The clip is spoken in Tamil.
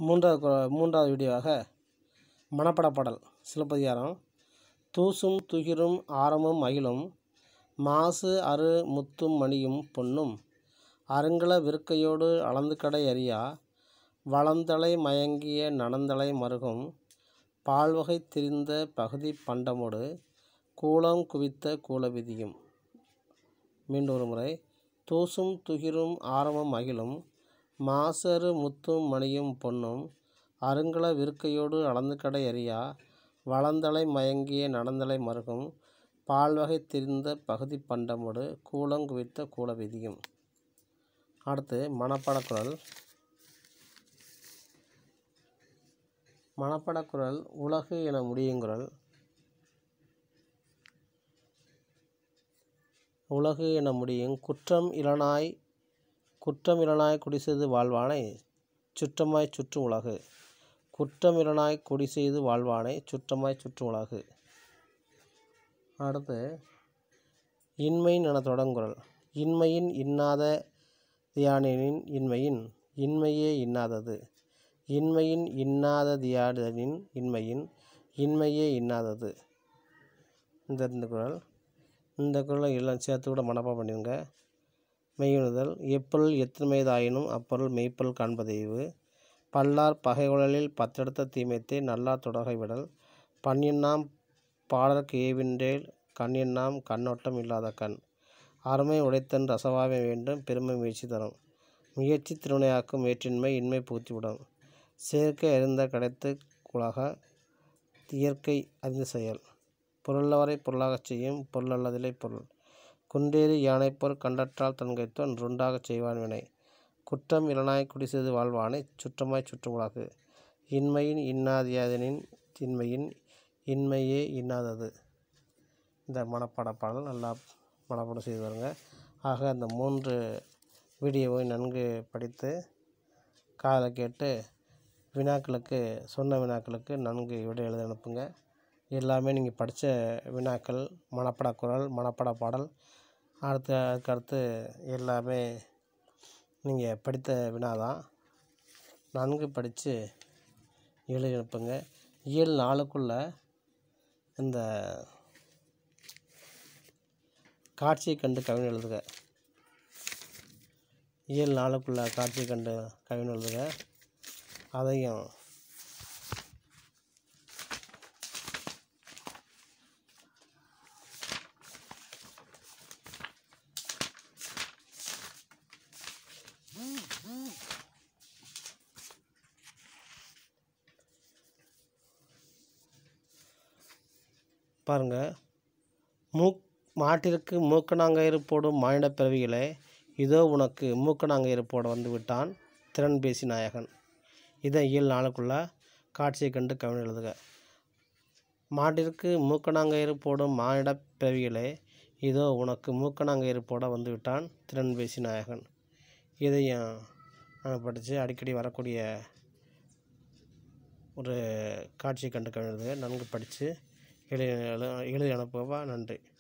மூன்றாவது கு- மூன்றாவது வீடியோவாக மணப்பட பாடல் சிலப்பதிகாரம் தூசும் துகிரும் ஆரமும் அகிலும் மாசு அரு முத்தும் மணியும் பொன்னும் அருங்கல விருக்கையோடு அளந்து கடை அறியா வளந்தலை மயங்கிய நனந்தலை மருகும் பால்வகை திரிந்த பகுதி பண்டமோடு கூலம் குவித்த கூலவிதியும் மீண்டும் ஒரு முறை தூசும் துகிரும் ஆரமும் அகிலும் மாசரு முத்தும் மணியும் பொன்னும் அருங்கல விருக்கையோடு அளந்து கடை அறியா வளந்தலை மயங்கிய நடந்தலை மருகும் பால்வகை திரிந்த பகுதி பண்டமோடு கூலம் குவித்த கூலவிதியும் அடுத்து மணப்படக்குரல் மணப்படக்குரல் உலகு என முடியுங்குரல் உலகு என முடியும் குற்றம் இளனாய் குற்றம் இளனாய் குடிசெய்து வாழ்வானை சுற்றமாய் சுற்றும் உலகு குற்றம் இளனாய் குடி செய்து வாழ்வானை சுற்றமாய் சுற்றும் உலகு அடுத்து இன்மையின் என தொடங்குறல் இன்மையின் இன்னாத தியானின் இன்மையின் இன்மையே இன்னாதது இன்மையின் இன்னாத தியானின் இன்மையின் இன்மையே இன்னாதது இந்த இந்த குரல் இந்த குரலை எல்லாம் சேர்த்து கூட மனப்பாடம் பண்ணிடுங்க மெய்யுணுதல் எப்பொருள் எத்தனைமைதாயினும் அப்பொருள் மெய்ப்பொருள் காண்பதெய்வு பல்லார் பகைகுழலில் பத்தெடுத்த தீமைத்தே நல்லார் தொடகை விடல் பன்னியன்னாம் பாடற்கு ஏவின்றேல் கண்ணியன்னாம் கண்ணோட்டம் இல்லாத கண் அருமை உடைத்தன் ரசவாமை வேண்டும் பெருமை முயற்சி தரும் முயற்சி திருவினையாக்கும் வேற்றின்மை இன்மை புகுத்திவிடும் சேர்க்கை அறிந்த கிடைத்து உலக இயற்கை அறிந்த செயல் பொருளவரை பொருளாகச் செய்யும் பொருள் அல்லதில்லை பொருள் குன்றேறி யானைப்போர் கண்டற்றால் தன்கைத்தோன் ருண்டாகச் செய்வான் வினை குற்றம் இளனாய் குடிசெய்து வாழ்வானை சுற்றமாய் சுற்றும் உலகு இன்மையின் இன்னாதியாதனின் இன்மையின் இன்மையே இன்னாதது இந்த மனப்பாட பாடல் நல்லா மனப்பாடம் செய்து வருங்க ஆக அந்த மூன்று வீடியோவை நன்கு படித்து காதை கேட்டு வினாக்களுக்கு சொன்ன வினாக்களுக்கு நன்கு விடை எழுத அனுப்புங்க எல்லாமே நீங்கள் படித்த வினாக்கள் மனப்பட குரல் மனப்பட பாடல் அடுத்து அதுக்கடுத்து எல்லாமே நீங்கள் படித்த வினா தான் நன்கு படித்து எழுதி அனுப்புங்க இயல் நாளுக்குள்ள இந்த காட்சியை கண்டு கவிதை எழுதுக இயல் நாளுக்குள்ள காட்சியை கண்டு கவிதை எழுதுக அதையும் பாருங்க மூக் மாட்டிற்கு மூக்கணாங்கயிறு போடும் மானிடப் பிறவிகளே இதோ உனக்கு மூக்கணாங்கயிறு போட வந்து விட்டான் திறன் பேசி நாயகன் இதை இயல் நாளுக்குள்ள காட்சியை கண்டு கவிதை எழுதுக மாட்டிற்கு மூக்கணாங்கயிறு போடும் மானிடப் பிறவிகளே இதோ உனக்கு மூக்கணாங்கயிறு போட வந்து விட்டான் திறன் பேசி நாயகன் இதையும் நாங்கள் படித்து அடிக்கடி வரக்கூடிய ஒரு காட்சியை கண்டு கவிதை எழுதுக நன்கு படித்து எழுதி எழுதி அனுப்புவா நன்றி